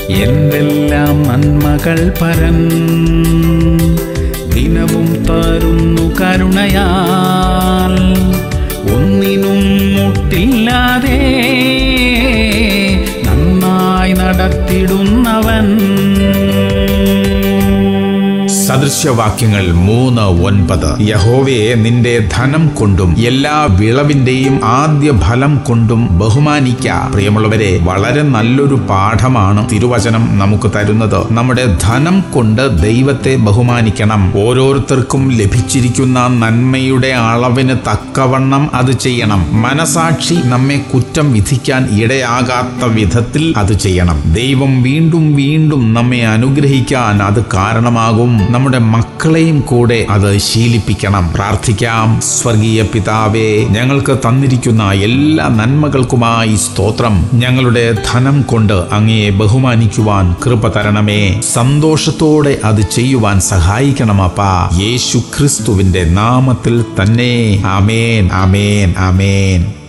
എന്തെല്ലാം നന്മകൾ പരൻ ദിനവും തരുന്നു കരുണയാൽ ഒന്നിനും മുട്ടില്ലാതെ നന്നായി നടത്തിടുന്നവൻ സദൃശ്യവാക്യങ്ങൾ മൂന്ന് ഒൻപത് യഹോവയെ നിന്റെ ധനം കൊണ്ടും എല്ലാ വിളവിന്റെയും ആദ്യ ഫലം കൊണ്ടും ബഹുമാനിക്ക പ്രിയമുള്ളവരെ വളരെ നല്ലൊരു പാഠമാണ് തിരുവചനം നമുക്ക് തരുന്നത് നമ്മുടെ ധനം കൊണ്ട് ദൈവത്തെ ബഹുമാനിക്കണം ഓരോരുത്തർക്കും ലഭിച്ചിരിക്കുന്ന നന്മയുടെ അളവിന് തക്കവണ്ണം അത് ചെയ്യണം മനസാക്ഷി നമ്മെ കുറ്റം വിധിക്കാൻ ഇടയാകാത്ത വിധത്തിൽ അത് ചെയ്യണം ദൈവം വീണ്ടും വീണ്ടും നമ്മെ അനുഗ്രഹിക്കാൻ അത് കാരണമാകും നമ്മുടെ മക്കളെയും കൂടെ അത് ശീലിപ്പിക്കണം പ്രാർത്ഥിക്കാം സ്വർഗീയ പിതാവേ ഞങ്ങൾക്ക് തന്നിരിക്കുന്ന എല്ലാ നന്മകൾക്കുമായി സ്തോത്രം ഞങ്ങളുടെ ധനം കൊണ്ട് അങ്ങയെ ബഹുമാനിക്കുവാൻ കൃപ തരണമേ സന്തോഷത്തോടെ അത് ചെയ്യുവാൻ സഹായിക്കണമപ്പാ യേശു ക്രിസ്തുവിന്റെ നാമത്തിൽ തന്നെ ആമേൻ ആമേൻ ആമേൻ